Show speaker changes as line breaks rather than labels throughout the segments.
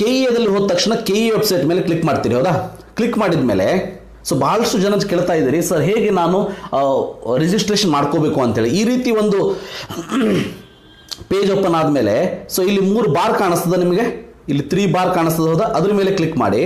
K ಎದಲ್ಲಿ ಹೋದ ತಕ್ಷಣ ಕೆ ಇ ವೆಬ್ಸೈಟ್ ಮೇಲೆ ಕ್ಲಿಕ್ ಮಾಡ್ತೀರಿ ಹೌದಾ ಕ್ಲಿಕ್ ಮಾಡಿದ ಮೇಲೆ ಸೊ ಬಹಳಷ್ಟು ಜನ ಕೇಳ್ತಾ ಇದ್ದೀರಿ ಸರ್ ಹೇಗೆ ನಾನು ರಿಜಿಸ್ಟ್ರೇಷನ್ ಮಾಡ್ಕೋಬೇಕು ಅಂತೇಳಿ ಈ ರೀತಿ ಒಂದು ಪೇಜ್ ಓಪನ್ ಆದಮೇಲೆ ಸೊ ಇಲ್ಲಿ ಮೂರು ಬಾರ್ ಕಾಣಿಸ್ತದೆ ನಿಮಗೆ ಇಲ್ಲಿ ತ್ರೀ ಬಾರ್ ಕಾಣಿಸ್ತದೆ ಹೌದಾ ಅದ್ರ ಮೇಲೆ ಕ್ಲಿಕ್ ಮಾಡಿ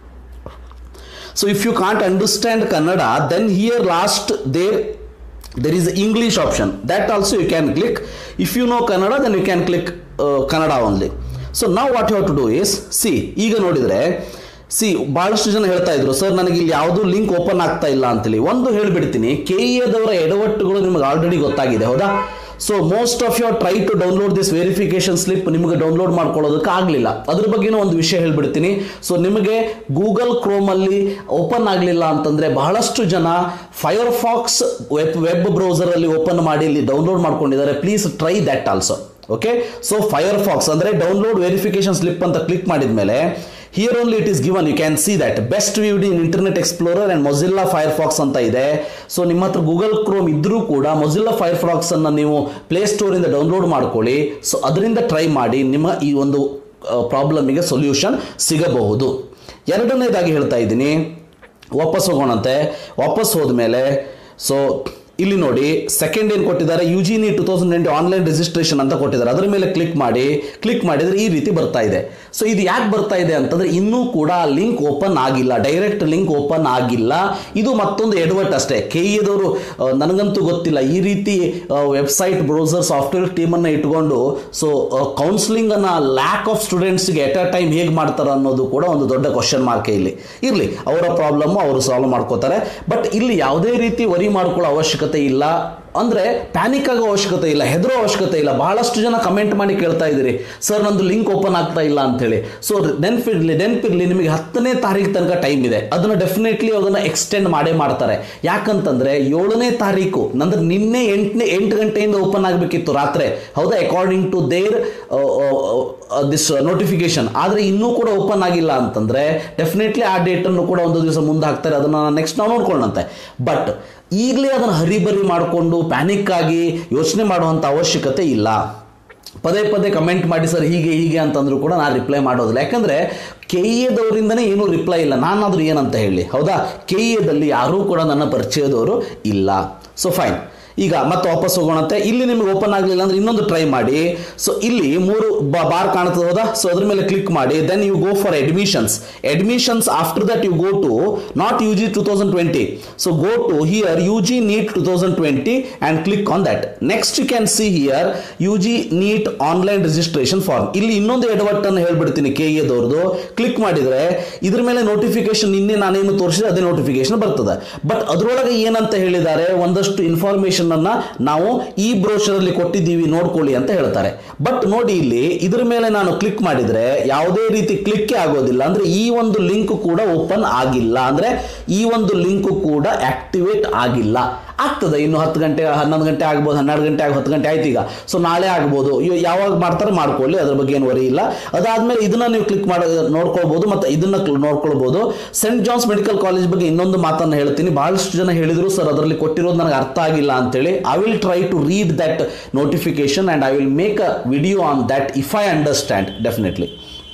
so if you can't understand Kannada then here last there there is english option that also you can click if you know kannada then you can click uh, kannada only so now what you have to do is see ಈಗ ನೋಡಿದ್ರೆ C ಬಹಳಷ್ಟು ಜನ ಹೇಳ್ತಾ ಇದ್ರು sir ನನಗೆ ಇಲ್ಲಿ ಯಾವುದೂ link open ಆಗ್ತಾ ಇಲ್ಲ ಅಂತೇಳಿ ಒಂದು ಹೇಳ್ಬಿಡ್ತೀನಿ ಕೆ ಎದವರ ಎಡವಟ್ಟುಗಳು ನಿಮಗೆ ಆಲ್ರೆಡಿ ಗೊತ್ತಾಗಿದೆ ಹೌದಾ so most of you try to download this verification slip ನಿಮಗೆ ಡೌನ್ಲೋಡ್ ಮಾಡ್ಕೊಳ್ಳೋದಕ್ಕೆ ಆಗಲಿಲ್ಲ ಅದ್ರ ಬಗ್ಗೆನೂ ಒಂದು ವಿಷಯ ಹೇಳ್ಬಿಡ್ತೀನಿ ಸೊ ನಿಮಗೆ ಗೂಗಲ್ ಕ್ರೋಮಲ್ಲಿ ಓಪನ್ ಆಗಲಿಲ್ಲ ಅಂತಂದರೆ ಬಹಳಷ್ಟು ಜನ ಫೈರ್ ಫಾಕ್ಸ್ ವೆಬ್ ವೆಬ್ ಬ್ರೌಸರಲ್ಲಿ ಓಪನ್ ಮಾಡಿ ಇಲ್ಲಿ ಡೌನ್ಲೋಡ್ ಮಾಡ್ಕೊಂಡಿದ್ದಾರೆ please try that also okay so Firefox ಅಂದರೆ ಡೌನ್ಲೋಡ್ ವೆರಿಫಿಕೇಶನ್ ಸ್ಲಿಪ್ ಅಂತ ಕ್ಲಿಕ್ ಮಾಡಿದ ಮೇಲೆ here only it is given you can see that best viewed in Internet Explorer and Mozilla Firefox ಅಂತ ಇದೆ so ನಿಮ್ಮ ಹತ್ರ Google Chrome ಇದ್ರೂ ಕೂಡ ಮೊಜಿಲ್ಲಾ ಫೈರ್ ಫಾಕ್ಸ್ ಅನ್ನು ನೀವು ಪ್ಲೇ ಸ್ಟೋರಿಂದ ಡೌನ್ಲೋಡ್ ಮಾಡ್ಕೊಳ್ಳಿ ಸೊ ಅದರಿಂದ ಟ್ರೈ ಮಾಡಿ ನಿಮ್ಮ ಈ ಒಂದು ಪ್ರಾಬ್ಲಮಿಗೆ ಸೊಲ್ಯೂಷನ್ ಸಿಗಬಹುದು ಎರಡನೇದಾಗಿ ಹೇಳ್ತಾ ಇದ್ದೀನಿ ವಾಪಸ್ ಹೋಗೋಣಂತೆ ವಾಪಸ್ ಹೋದ್ಮೇಲೆ ಸೊ ಇಲ್ಲಿ ನೋಡಿ ಸೆಕೆಂಡ್ ಏನು ಕೊಟ್ಟಿದ್ದಾರೆ U G NEET two thousand twenty online registration ಅಂತ ಕೊಟ್ಟಿದ್ದಾರೆ ಅದರ ಮೇಲೆ ಕ್ಲಿಕ್ ಮಾಡಿ ಕ್ಲಿಕ್ ಮಾಡಿದರೆ ಈ ರೀತಿ ಬರ್ತಾ ಇದೆ ಸೊ ಇದು ಯಾಕೆ ಬರ್ತಾ ಇದೆ ಅಂತಂದ್ರೆ ಇನ್ನೂ ಕೂಡ ಲಿಂಕ್ ಓಪನ್ ಆಗಿಲ್ಲ ಡೈರೆಕ್ಟ್ ಲಿಂಕ್ ಓಪನ್ ಆಗಿಲ್ಲ ಇದು ಮತ್ತೊಂದು ಎಡವಟ್ ಅಷ್ಟೇ ಕೆ ಎದವರು ನನಗಂತೂ ಗೊತ್ತಿಲ್ಲ ಈ ರೀತಿ ವೆಬ್ಸೈಟ್ ಬ್ರೌಸರ್ ಸಾಫ್ಟ್ವೇರ್ ಟೀಮನ್ನು ಇಟ್ಕೊಂಡು ಸೊ ಕೌನ್ಸಿಲಿಂಗನ್ನು ಲ್ಯಾಕ್ ಆಫ್ ಸ್ಟೂಡೆಂಟ್ಸ್ಗೆ ಎಟ್ ಅ ಟೈಮ್ ಹೇಗೆ ಮಾಡ್ತಾರೆ ಅನ್ನೋದು ಕೂಡ ಒಂದು ದೊಡ್ಡ ಕ್ವಶನ್ ಮಾರ್ಕ್ ಇಲ್ಲಿ ಇರಲಿ ಅವರ ಪ್ರಾಬ್ಲಮ್ಮು ಅವರು ಸಾಲ್ವ್ ಮಾಡ್ಕೋತಾರೆ ಬಟ್ ಇಲ್ಲಿ ಯಾವುದೇ ರೀತಿ ವರಿ ಮಾಡ್ಕೊಳ್ಳೋ ಅವಶ್ಯಕತೆ ಇಲ್ಲ ಅಂದರೆ ಪ್ಯಾನಿಕ್ ಆಗೋ ಅವಶ್ಯಕತೆ ಇಲ್ಲ ಹೆದರೋ ಅವಶ್ಯಕತೆ ಇಲ್ಲ ಬಹಳಷ್ಟು ಜನ ಕಮೆಂಟ್ ಮಾಡಿ ಕೇಳ್ತಾ ಇದ್ದೀರಿ ಸರ್ ನಂದು ಲಿಂಕ್ ಓಪನ್ ಆಗ್ತಾ ಇಲ್ಲ ಅಂತೇಳಿ ಸೊ ನೆನಪಿರ್ಲಿ ನೆನಪಿರ್ಲಿ ನಿಮಗೆ ಹತ್ತನೇ ತಾರೀಕು ತನಕ ಟೈಮ್ ಇದೆ ಅದನ್ನು ಡೆಫಿನೆಟ್ಲಿ ಅದನ್ನು ಎಕ್ಸ್ಟೆಂಡ್ ಮಾಡೇ ಮಾಡ್ತಾರೆ ಯಾಕಂತಂದ್ರೆ ಏಳನೇ ತಾರೀಕು ನಂದ್ರೆ ನಿನ್ನೆ ಎಂಟನೇ ಎಂಟು ಗಂಟೆಯಿಂದ ಓಪನ್ ಆಗಬೇಕಿತ್ತು ರಾತ್ರಿ ಹೌದಾ according to there this notification ಆದರೆ ಇನ್ನೂ ಕೂಡ ಓಪನ್ ಆಗಿಲ್ಲ ಅಂತಂದ್ರೆ ಡೆಫಿನೆಟ್ಲಿ ಆ ಡೇಟನ್ನು ಕೂಡ ಒಂದು ದಿವಸ ಮುಂದೆ ಹಾಕ್ತಾರೆ ಅದನ್ನು ನೆಕ್ಸ್ಟ್ ನಾವು ನೋಡ್ಕೊಳ್ಳಂತೆ ಬಟ್ ಈಗಲೇ ಅದನ್ನು ಹರಿಬರಿ ಮಾಡಿಕೊಂಡು ಪ್ಯಾನಿಕ್ ಆಗಿ ಯೋಚನೆ ಮಾಡುವಂಥ ಅವಶ್ಯಕತೆ ಇಲ್ಲ ಪದೇ ಪದೇ ಕಮೆಂಟ್ ಮಾಡಿ ಸರ್ ಹೀಗೆ ಹೀಗೆ ಅಂತಂದ್ರು ಕೂಡ ನಾನು ರಿಪ್ಲೈ ಮಾಡೋದಿಲ್ಲ ಯಾಕಂದರೆ ಕೆ ಎದವರಿಂದನೇ ಏನೂ ರಿಪ್ಲೈ ಇಲ್ಲ ನಾನಾದರೂ ಏನಂತ ಹೇಳಿ ಹೌದಾ ಕೆ ಎದಲ್ಲಿ ಯಾರೂ ಕೂಡ ನನ್ನ ಪರಿಚಯದವರು ಇಲ್ಲ ಸೊ ಫೈನ್ ಈಗ ಮತ್ತೆ ವಾಪಸ್ ಹೋಗೋಣಂತೆ ಇಲ್ಲಿ ನಿಮಗೆ ಓಪನ್ ಆಗಲಿಲ್ಲ ಅಂದ್ರೆ ಇನ್ನೊಂದು ಟ್ರೈ ಮಾಡಿ ಸೊ ಇಲ್ಲಿ ಮೂರು ಬಾರ್ ಕಾಣ್ತದೆ ಹೌದಾ ಸೊ ಅದ್ರ ಮೇಲೆ ಕ್ಲಿಕ್ ಮಾಡಿ then you go for admissions admissions after that you go to NEET U G two thousand twenty so go to here U G NEET two thousand twenty and click on that next you can see here U G NEET online registration form ಇಲ್ಲಿ ಇನ್ನೊಂದು ಎಡವಟ್ಟನ್ನು ಹೇಳ್ಬಿಡ್ತೀನಿ K ಎದವ್ರದ್ದು click ಮಾಡಿದರೆ ಇದ್ರ ಮೇಲೆ notification ನಿನ್ನೆ ನಾನೇನು ತೋರಿಸಿದೆ ಅದೇ ನೋಟಿಫಿಕೇಶನ್ ಬರ್ತದೆ ಬಟ್ ಅದರೊಳಗೆ ಏನಂತ ಹೇಳಿದ್ದಾರೆ ಒಂದಷ್ಟು ಇನ್ಫಾರ್ಮೇಶನ್ ಅನ್ನ ನಾವು ಈ ಬ್ರೋಷರ್ ಅಲ್ಲಿ ಕೊಟ್ಟಿದ್ದೀವಿ ನೋಡ್ಕೊಳ್ಳಿ ಅಂತ ಹೇಳ್ತಾರೆ ಬಟ್ ನೋಡಿ ಇಲ್ಲಿ ಇದ್ರ ಮೇಲೆ ನಾನು ಕ್ಲಿಕ್ ಮಾಡಿದ್ರೆ ಯಾವುದೇ ರೀತಿ ಕ್ಲಿಕ್ ಆಗೋದಿಲ್ಲ ಅಂದ್ರೆ ಈ ಒಂದು ಲಿಂಕ್ ಕೂಡ ಓಪನ್ ಆಗಿಲ್ಲ ಅಂದ್ರೆ ಈ ಒಂದು ಲಿಂಕ್ ಕೂಡ ಆಕ್ಟಿವೇಟ್ ಆಗಿಲ್ಲ ಆಗ್ತದೆ ಇನ್ನು ಹತ್ತು ಗಂಟೆ ಹನ್ನೊಂದು ಗಂಟೆ ಆಗ್ಬೋದು ಹನ್ನೆರಡು ಗಂಟೆ ಆಗಿ ಹತ್ತು ಗಂಟೆ ಆಯ್ತು ಈಗ ಸೊ ನಾಳೆ ಆಗ್ಬೋದು ಇವ್ ಯಾವಾಗ ಮಾಡ್ತಾರೆ ಮಾಡ್ಕೊಳ್ಳಿ ಅದ್ರ ಬಗ್ಗೆ ಏನು ವರಿ ಇಲ್ಲ ಅದಾದ್ಮೇಲೆ ಇದನ್ನ ನೀವು ಕ್ಲಿಕ್ ಮಾಡಿ ನೋಡ್ಕೊಳ್ಬೋದು ಮತ್ತೆ ಇದನ್ನ ಕ್ಲ್- ನೋಡ್ಕೊಳ್ಬೋದು ಸೆಂಟ್ ಜಾನ್ಸ್ ಮೆಡಿಕಲ್ ಕಾಲೇಜ್ ಬಗ್ಗೆ ಇನ್ನೊಂದು ಮಾತನ್ನು ಹೇಳ್ತೀನಿ ಬಹಳಷ್ಟು ಜನ ಹೇಳಿದ್ರು ಸರ್ ಅದರಲ್ಲಿ ಕೊಟ್ಟಿರೋದು ನನಗೆ ಅರ್ಥ ಆಗಿಲ್ಲ ಅಂತೇಳಿ I will try to read that notification and I will make a video on that if I understand definitely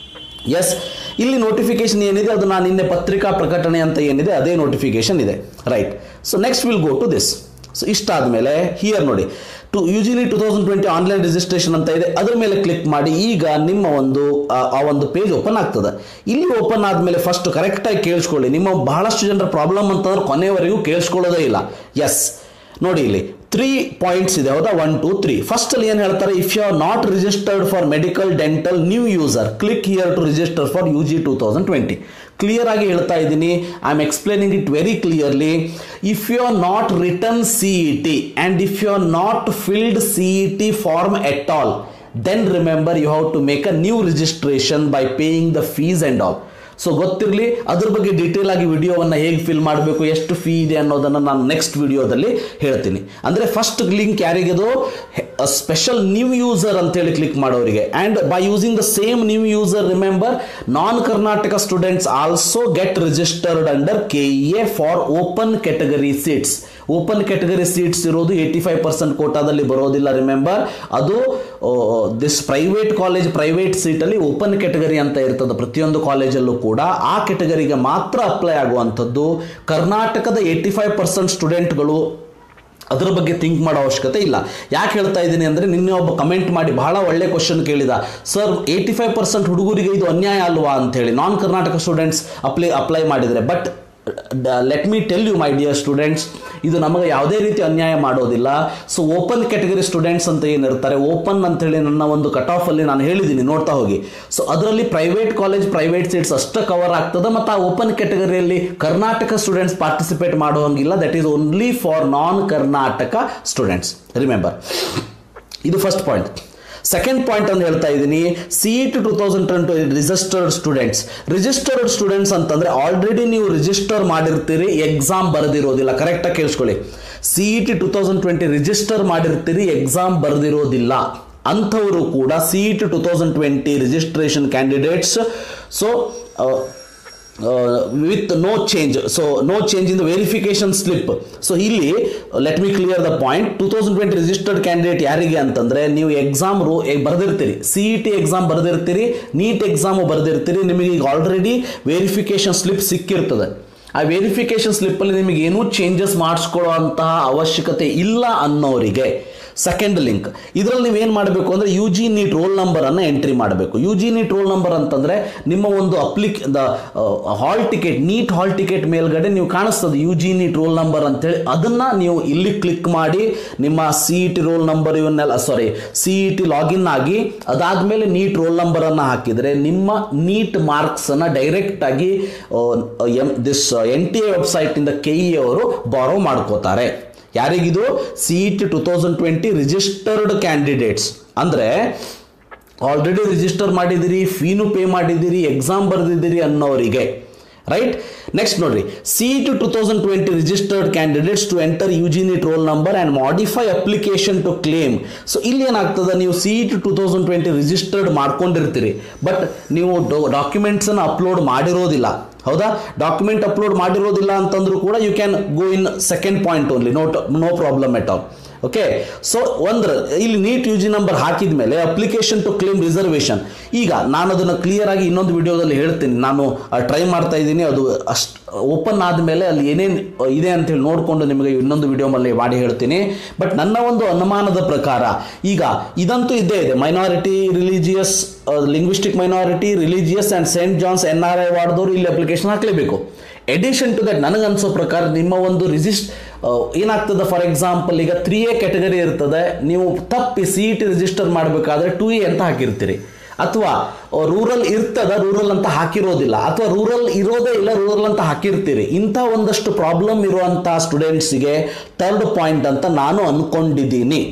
yes ಇಲ್ಲಿ ನೋಟಿಫಿಕೇಶನ್ ಏನಿದೆ ಅದು ನಾನು ನಿನ್ನೆ ಪತ್ರಿಕಾ ಪ್ರಕಟಣೆ ಅಂತ ಏನಿದೆ ಅದೇ ನೋಟಿಫಿಕೇಶನ್ ಇದೆ right so next will go to this so ಇಷ್ಟಾದ ಮೇಲೆ ಹಿಯರ್ ನೋಡಿ ಟು ಯೂಜಿಲಿ two thousand twenty online registration ಅಂತ ಇದೆ ಅದ್ರ ಮೇಲೆ ಕ್ಲಿಕ್ ಮಾಡಿ ಈಗ ನಿಮ್ಮ ಒಂದು ಆ ಆ ಒಂದು ಪೇಜ್ ಓಪನ್ ಆಗ್ತದೆ ಇಲ್ಲಿ ಓಪನ್ ಆದಮೇಲೆ ಫಸ್ಟ್ ಕರೆಕ್ಟಾಗಿ ಕೇಳಿಸ್ಕೊಳ್ಳಿ ನಿಮ್ಮ ಬಹಳಷ್ಟು ಜನರ ಪ್ರಾಬ್ಲಮ್ ಅಂತಂದ್ರೆ ಕೊನೆವರೆಗೂ ಕೇಳಿಸ್ಕೊಳ್ಳೋದೇ ಇಲ್ಲ ಎಸ್ ನೋಡಿ ಇಲ್ಲಿ ತ್ರೀ ಪಾಯಿಂಟ್ಸ್ ಇದೆ ಹೌದಾ ಒನ್ ಟು ತ್ರೀ ಫಸ್ಟ್ ಅಲ್ಲಿ ಏನು ಹೇಳ್ತಾರೆ if you are not registered for medical dental new user click here to register for U G two thousand twenty clear ಆಗಿ ಹೇಳ್ತಾ ಇದ್ದೀನಿ I am explaining it very clearly if you are not return C E T and if you are not filled C E T form at all then remember you have to make a new registration by paying the fees and also so ಗೊತ್ತಿರಲಿ ಅದ್ರ ಬಗ್ಗೆ detail ಆಗಿ ವಿಡಿಯೋವನ್ನು ಹೇಗೆ fill ಮಾಡಬೇಕು ಎಷ್ಟು fee ಇದೆ ಅನ್ನೋದನ್ನು ನಾನು ನೆಕ್ಸ್ಟ್ ವಿಡಿಯೋದಲ್ಲಿ ಹೇಳ್ತೀನಿ ಅಂದರೆ ಫಸ್ಟ್ ಲಿಂಕ್ ಯಾರಿಗೆದು ಸ್ಪೆಷಲ್ ನ್ಯೂ ಯೂಸರ್ ಅಂತೇಳಿ ಕ್ಲಿಕ್ ಮಾಡೋರಿಗೆ and by using the same new user remember non Karnataka students also get registered under K A for open category seats open category seats ಇರೋದು ಏಯ್ಟಿ ಫೈವ್ ಪರ್ಸೆಂಟ್ ಕೋಟಾದಲ್ಲಿ ಬರೋದಿಲ್ಲ remember ಅದು this private college private ಸೀಟಲ್ಲಿ open category ಅಂತ ಇರ್ತದೆ ಪ್ರತಿಯೊಂದು ಕಾಲೇಜಲ್ಲೂ ಕೂಡ ಆ ಕ್ಯಾಟಗರಿಗೆ ಮಾತ್ರ ಅಪ್ಲೈ ಆಗುವಂಥದ್ದು ಕರ್ನಾಟಕದ ಏಯ್ಟಿ ಫೈವ್ ಪರ್ಸೆಂಟ್ ಸ್ಟೂಡೆಂಟ್ಗಳು ಅದ್ರ ಬಗ್ಗೆ ಥಿಂಕ್ ಮಾಡೋ ಅವಶ್ಯಕತೆ ಇಲ್ಲ ಯಾಕೆ ಹೇಳ್ತಾ ಇದ್ದೀನಿ ಅಂದರೆ ನಿನ್ನೆ ಒಬ್ಬ ಕಮೆಂಟ್ ಮಾಡಿ ಬಹಳ ಒಳ್ಳೆ ಕ್ವಶನ್ ಕೇಳಿದ ಸರ್ ಏಯ್ಟಿ ಫೈವ್ ಪರ್ಸೆಂಟ್ ಹುಡುಗರಿಗೆ ಇದು ಅನ್ಯಾಯ ಅಲ್ವಾ ಅಂತ ಹೇಳಿ non Karnataka students apply apply ಮಾಡಿದರೆ but let me tell you my dear students ಇದು ನಮಗೆ ಯಾವುದೇ ರೀತಿ ಅನ್ಯಾಯ ಮಾಡೋದಿಲ್ಲ ಸೊ ಓಪನ್ ಕ್ಯಾಟಗರಿ ಸ್ಟೂಡೆಂಟ್ಸ್ ಅಂತ ಏನಿರ್ತಾರೆ ಓಪನ್ ಅಂತ ಹೇಳಿ ನನ್ನ ಒಂದು ಕಟ್ ಆಫ್ ಅಲ್ಲಿ ನಾನು ಹೇಳಿದ್ದೀನಿ ನೋಡ್ತಾ ಹೋಗಿ ಸೊ ಅದರಲ್ಲಿ ಪ್ರೈವೇಟ್ ಕಾಲೇಜ್ ಪ್ರೈವೇಟ್ ಸೀಟ್ಸ್ ಅಷ್ಟೇ ಕವರ್ ಆಗ್ತದೆ ಮತ್ತು ಆ ಓಪನ್ ಕ್ಯಾಟಗರಿಯಲ್ಲಿ ಕರ್ನಾಟಕ ಸ್ಟೂಡೆಂಟ್ಸ್ ಪಾರ್ಟಿಸಿಪೇಟ್ ಮಾಡುವಂಗಿಲ್ಲ that is only for non Karnataka students remember ಇದು ಫಸ್ಟ್ ಪಾಯಿಂಟ್ ಸೆಕೆಂಡ್ ಪಾಯಿಂಟ್ ಅಂತ ಹೇಳ್ತಾ ಇದ್ದೀನಿ C two two thousand twenty registered students registered students ಅಂತಂದ್ರೆ ಆಲ್ರೆಡಿ ನೀವು ರಿಜಿಸ್ಟರ್ ಮಾಡಿರ್ತೀರಿ ಎಕ್ಸಾಮ್ ಬರೆದಿರೋದಿಲ್ಲ ಕರೆಕ್ಟಾಗಿ ಕೇಳಿಸ್ಕೊಳ್ಳಿ C E T two thousand twenty register ಮಾಡಿರ್ತೀರಿ ಎಕ್ಸಾಮ್ ಬರೆದಿರೋದಿಲ್ಲ ಅಂಥವರು ಕೂಡ C E T two thousand twenty registration candidates so with no change so no change in the verification slip so ಇಲ್ಲಿ let me clear the point two thousand twenty registered candidate ಯಾರಿಗೆ ಅಂತಂದ್ರೆ ನೀವು exam ರೂ ಬರೆದಿರ್ತೀರಿ C E T exam ಬರೆದಿರ್ತೀರಿ NEET exam ಬರೆದಿರ್ತೀರಿ ನಿಮಗೆ ಈಗ ಆಲ್ರೆಡಿ ವೆರಿಫಿಕೇಶನ್ ಸ್ಲಿಪ್ ಸಿಕ್ಕಿರ್ತದೆ ಆ ವೆರಿಫಿಕೇಶನ್ ಸ್ಲಿಪ್ಪಲ್ಲಿ ನಿಮಗೆ ಏನೂ ಚೇಂಜಸ್ ಮಾಡಿಸ್ಕೊಳ್ಳುವಂತಹ ಅವಶ್ಯಕತೆ ಇಲ್ಲ ಅನ್ನೋರಿಗೆ ಸೆಕೆಂಡ್ ಲಿಂಕ್ ಇದರಲ್ಲಿ ನೀವೇನು ಮಾಡಬೇಕು ಅಂದರೆ ಯು ಜಿ ನೀಟ್ ರೋಲ್ ನಂಬರನ್ನು ಎಂಟ್ರಿ ಮಾಡಬೇಕು U G NEET roll number ಅಂತಂದರೆ ನಿಮ್ಮ ಒಂದು ಅಪ್ಲಿಕ್ the hall ticket NEET hall ticket ಮೇಲ್ಗಡೆ ನೀವು ಕಾಣಿಸ್ತದೆ U G NEET roll number ಅಂತೇಳಿ ಅದನ್ನು ನೀವು ಇಲ್ಲಿ ಕ್ಲಿಕ್ ಮಾಡಿ ನಿಮ್ಮ C E T roll number ಇವನ್ನೆಲ್ಲ sorry C E T login ಆಗಿ ಅದಾದಮೇಲೆ ನೀಟ್ ರೋಲ್ ನಂಬರನ್ನು ಹಾಕಿದರೆ ನಿಮ್ಮ ನೀಟ್ ಮಾರ್ಕ್ಸನ್ನು ಡೈರೆಕ್ಟಾಗಿ ಎಮ್ ದಿಸ್ ಎನ್ ಟಿ ಎ ವೆಬ್ಸೈಟಿಂದ ಕೆ ಇ ಅವರು ಬಾರೋ ಮಾಡ್ಕೋತಾರೆ ಯಾರಿಗಿದು C E T two thousand twenty registered candidates ಅಂದರೆ ಆಲ್ರೆಡಿ ರಿಜಿಸ್ಟರ್ ಮಾಡಿದ್ದೀರಿ ಫೀನು ಪೇ ಮಾಡಿದ್ದೀರಿ ಎಕ್ಸಾಮ್ ಬರೆದಿದ್ದೀರಿ ಅನ್ನೋರಿಗೆ ರೈಟ್ ನೆಕ್ಸ್ಟ್ ನೋಡ್ರಿ C two two thousand twenty registered candidates to enter U G NEET roll number and modify application to claim so ಇಲ್ಲಿ ಏನಾಗ್ತದೆ ನೀವು C two two thousand twenty registered ಮಾಡ್ಕೊಂಡಿರ್ತೀರಿ ಬಟ್ ನೀವು ಡಾಕ್ಯುಮೆಂಟ್ಸನ್ನು upload ಮಾಡಿರೋದಿಲ್ಲ ಹೌದಾ document upload ಮಾಡಿರೋದಿಲ್ಲ ಅಂತಂದ್ರೂ ಕೂಡ you can go in second point only note no problem at all okay so ಒಂದ್ರ ಇಲ್ಲಿ ನೀಟ್ ಯು ಜಿ ನಂಬರ್ ಹಾಕಿದ ಮೇಲೆ ಅಪ್ಲಿಕೇಶನ್ ಟು ಕ್ಲೇಮ್ ರಿಸರ್ವೇಷನ್ ಈಗ ನಾನು ಅದನ್ನು ಕ್ಲಿಯರ್ ಆಗಿ ಇನ್ನೊಂದು ವಿಡಿಯೋದಲ್ಲಿ ಹೇಳ್ತೀನಿ ನಾನು ಟ್ರೈ ಮಾಡ್ತಾ ಇದ್ದೀನಿ ಅದು ಅಷ್ಟು ಓಪನ್ ಆದಮೇಲೆ ಅಲ್ಲಿ ಏನೇನು ಇದೆ ಅಂತ ಹೇಳಿ ನೋಡಿಕೊಂಡು ನಿಮಗೆ ಇನ್ನೊಂದು ವಿಡಿಯೋದಲ್ಲಿ ಮಾಡಿ ಹೇಳ್ತೀನಿ ಬಟ್ ನನ್ನ ಒಂದು ಅನುಮಾನದ ಪ್ರಕಾರ ಈಗ ಇದಂತೂ ಇದ್ದೇ ಇದೆ minority religious linguistic minority religious and saint John's N R I ವಾರ್ದವರು ಇಲ್ಲಿ ಅಪ್ಲಿಕೇಶನ್ ಹಾಕಲೇಬೇಕು ಎಡಿಷನ್ ಟು ದಟ್ ನನಗನ್ಸೋ ಪ್ರಕಾರ ನಿಮ್ಮ ಒಂದು ರಿಜಿಸ್ಟ್ ಏನಾಗ್ತದೆ ಫಾರ್ ಎಕ್ಸಾಂಪಲ್ ಈಗ ತ್ರೀ ಎ ಕ್ಯಾಟಗರಿ ಇರ್ತದೆ ನೀವು ತಪ್ಪಿ ಸಿ ಇ ಟಿ ರಿಜಿಸ್ಟರ್ ಮಾಡಬೇಕಾದ್ರೆ ಟು ಎ ಅಂತ ಹಾಕಿರ್ತೀರಿ ಅಥವಾ ರೂರಲ್ ಇರ್ತದ ರೂರಲ್ ಅಂತ ಹಾಕಿರೋದಿಲ್ಲ ಅಥವಾ ರೂರಲ್ ಇರೋದೇ ಇಲ್ಲ ರೂರಲ್ ಅಂತ ಹಾಕಿರ್ತೀರಿ ಇಂಥ ಒಂದಷ್ಟು ಪ್ರಾಬ್ಲಮ್ ಇರುವಂಥ ಸ್ಟೂಡೆಂಟ್ಸಿಗೆ ಥರ್ಡ್ ಪಾಯಿಂಟ್ ಅಂತ ನಾನು ಅಂದ್ಕೊಂಡಿದ್ದೀನಿ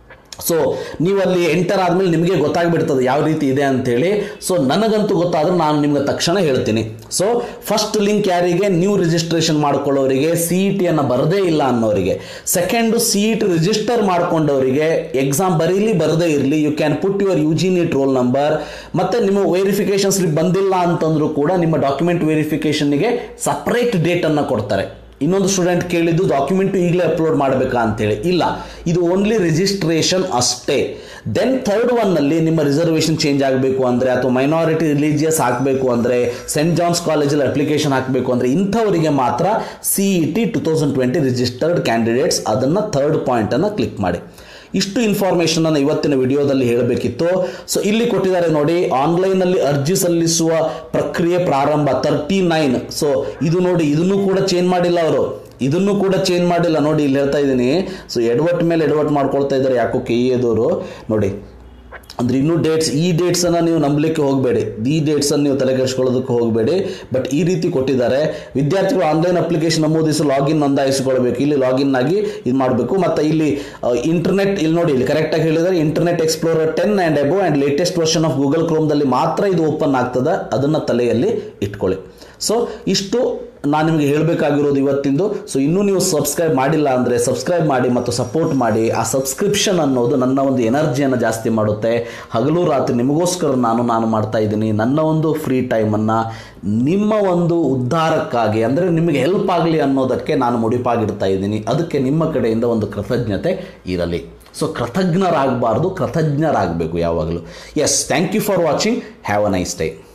ಸೊ ನೀವು ಅಲ್ಲಿ ಎಂಟರ್ ಆದಮೇಲೆ ನಿಮಗೆ ಗೊತ್ತಾಗ್ಬಿಡ್ತದೆ ಯಾವ ರೀತಿ ಇದೆ ಅಂತೇಳಿ ಸೊ ನನಗಂತೂ ಗೊತ್ತಾದ್ರೆ ನಾನು ನಿಮ್ಗೆ ತಕ್ಷಣ ಹೇಳ್ತೀನಿ ಸೊ ಫಸ್ಟ್ ಲಿಂಕ್ ಯಾರಿಗೆ ನ್ಯೂ ರಿಜಿಸ್ಟ್ರೇಷನ್ ಮಾಡ್ಕೊಳ್ಳೋರಿಗೆ ಸಿ ಇ ಟಿಯನ್ನು ಬರದೇ ಇಲ್ಲ ಅನ್ನೋರಿಗೆ second C E T register ಮಾಡ್ಕೊಂಡವರಿಗೆ ಎಕ್ಸಾಮ್ ಬರೀಲಿ ಬರದೇ ಇರಲಿ you can put your U G NEET roll number ಮತ್ತು ನಿಮ್ಮ ವೆರಿಫಿಕೇಷನ್ ಸ್ಲಿಪ್ ಬಂದಿಲ್ಲ ಅಂತಂದ್ರೂ ಕೂಡ ನಿಮ್ಮ ಡಾಕ್ಯುಮೆಂಟ್ ವೆರಿಫಿಕೇಷನ್ಗೆ ಸಪ್ರೇಟ್ ಡೇಟನ್ನು ಕೊಡ್ತಾರೆ ಇನ್ನೊಂದು ಸ್ಟೂಡೆಂಟ್ ಕೇಳಿದ್ದು ಡಾಕ್ಯುಮೆಂಟ್ ಈಗಲೇ ಅಪ್ಲೋಡ್ ಮಾಡಬೇಕಾ ಅಂತೇಳಿ ಇಲ್ಲ ಇದು ಓನ್ಲಿ ರಿಜಿಸ್ಟ್ರೇಷನ್ ಅಷ್ಟೇ ದೆನ್ ಥರ್ಡ್ ಒನ್ನಲ್ಲಿ ನಿಮ್ಮ ರಿಸರ್ವೇಷನ್ ಚೇಂಜ್ ಆಗಬೇಕು ಅಂದರೆ ಅಥವಾ ಮೈನಾರಿಟಿ ರಿಲಿಜಿಯಸ್ ಹಾಕಬೇಕು ಅಂದರೆ ಸೆಂಟ್ ಜಾನ್ಸ್ ಕಾಲೇಜಲ್ಲಿ ಅಪ್ಲಿಕೇಶನ್ ಹಾಕಬೇಕು ಅಂದರೆ ಇಂಥವರಿಗೆ ಮಾತ್ರ C E T two thousand twenty registered candidates ಅದನ್ನು ಥರ್ಡ್ ಪಾಯಿಂಟನ್ನು ಕ್ಲಿಕ್ ಮಾಡಿ ಇಷ್ಟು ಇನ್ಫಾರ್ಮೇಷನ್ ಅನ್ನು ಇವತ್ತಿನ ವಿಡಿಯೋದಲ್ಲಿ ಹೇಳಬೇಕಿತ್ತು ಸೊ ಇಲ್ಲಿ ಕೊಟ್ಟಿದ್ದಾರೆ ನೋಡಿ ಆನ್ಲೈನಲ್ಲಿ ಅರ್ಜಿ ಸಲ್ಲಿಸುವ ಪ್ರಕ್ರಿಯೆ ಪ್ರಾರಂಭ ತರ್ಟಿ ನೈನ್ ಸೊ ಇದು ನೋಡಿ ಇದನ್ನು ಕೂಡ ಚೇಂಜ್ ಮಾಡಿಲ್ಲ ಅವರು ಇದನ್ನು ಕೂಡ ಚೇಂಜ್ ಮಾಡಿಲ್ಲ ನೋಡಿ ಇಲ್ಲಿ ಹೇಳ್ತಾ ಇದ್ದೀನಿ ಸೊ ಎಡವಟ್ ಮೇಲೆ ಎಡವಟ್ ಮಾಡ್ಕೊಳ್ತಾ ಇದ್ದಾರೆ ಯಾಕೋ ಕೆ ಎದವರು ನೋಡಿ ಅಂದ್ರೆ ಇನ್ನೂ ಡೇಟ್ಸ್ ಈ ಡೇಟ್ಸನ್ನು ನೀವು ನಂಬಲಿಕ್ಕೆ ಹೋಗಬೇಡಿ ಈ ಡೇಟ್ಸನ್ನು ನೀವು ತಲೆಕೆಡಿಸ್ಕೊಳ್ಳೋದಕ್ಕೆ ಹೋಗಬೇಡಿ ಬಟ್ ಈ ರೀತಿ ಕೊಟ್ಟಿದ್ದಾರೆ ವಿದ್ಯಾರ್ಥಿಗಳು ಆನ್ಲೈನ್ ಅಪ್ಲಿಕೇಶನ್ ನಮೂದಿಸಿ ಲಾಗಿನ್ ನೋಂದಾಯಿಸಿಕೊಳ್ಬೇಕು ಇಲ್ಲಿ ಲಾಗಿನ್ ಆಗಿ ಇದು ಮಾಡಬೇಕು ಮತ್ತು ಇಲ್ಲಿ ಇಂಟರ್ನೆಟ್ ಇಲ್ಲಿ ನೋಡಿ ಇಲ್ಲಿ ಕರೆಕ್ಟಾಗಿ ಹೇಳಿದರೆ internet explorer ten and above and latest version of Google ಕ್ರೋಮ್ದಲ್ಲಿ ಮಾತ್ರ ಇದು ಓಪನ್ ಆಗ್ತದೆ ಅದನ್ನು ತಲೆಯಲ್ಲಿ ಇಟ್ಕೊಳ್ಳಿ ಸೊ ಇಷ್ಟು ನಾನು ನಿಮಗೆ ಹೇಳಬೇಕಾಗಿರೋದು ಇವತ್ತಿಂದು ಸೊ ಇನ್ನೂ ನೀವು ಸಬ್ಸ್ಕ್ರೈಬ್ ಮಾಡಿಲ್ಲ ಅಂದರೆ ಸಬ್ಸ್ಕ್ರೈಬ್ ಮಾಡಿ ಮತ್ತು ಸಪೋರ್ಟ್ ಮಾಡಿ ಆ ಸಬ್ಸ್ಕ್ರಿಪ್ಷನ್ ಅನ್ನೋದು ನನ್ನ ಒಂದು ಎನರ್ಜಿಯನ್ನು ಜಾಸ್ತಿ ಮಾಡುತ್ತೆ ಹಗಲು ರಾತ್ರಿ ನಿಮಗೋಸ್ಕರ ನಾನು ನಾನು ಮಾಡ್ತಾ ಇದ್ದೀನಿ ನನ್ನ ಒಂದು ಫ್ರೀ ಟೈಮನ್ನು ನಿಮ್ಮ ಒಂದು ಉದ್ಧಾರಕ್ಕಾಗಿ ಅಂದರೆ ನಿಮಗೆ ಹೆಲ್ಪ್ ಆಗಲಿ ಅನ್ನೋದಕ್ಕೆ ನಾನು ಮುಡಿಪಾಗಿಡ್ತಾ ಇದ್ದೀನಿ ಅದಕ್ಕೆ ನಿಮ್ಮ ಕಡೆಯಿಂದ ಒಂದು ಕೃತಜ್ಞತೆ ಇರಲಿ ಸೊ ಕೃತಜ್ಞರಾಗಬಾರ್ದು ಕೃತಜ್ಞರಾಗಬೇಕು ಯಾವಾಗಲೂ yes thank you for watching have a nice day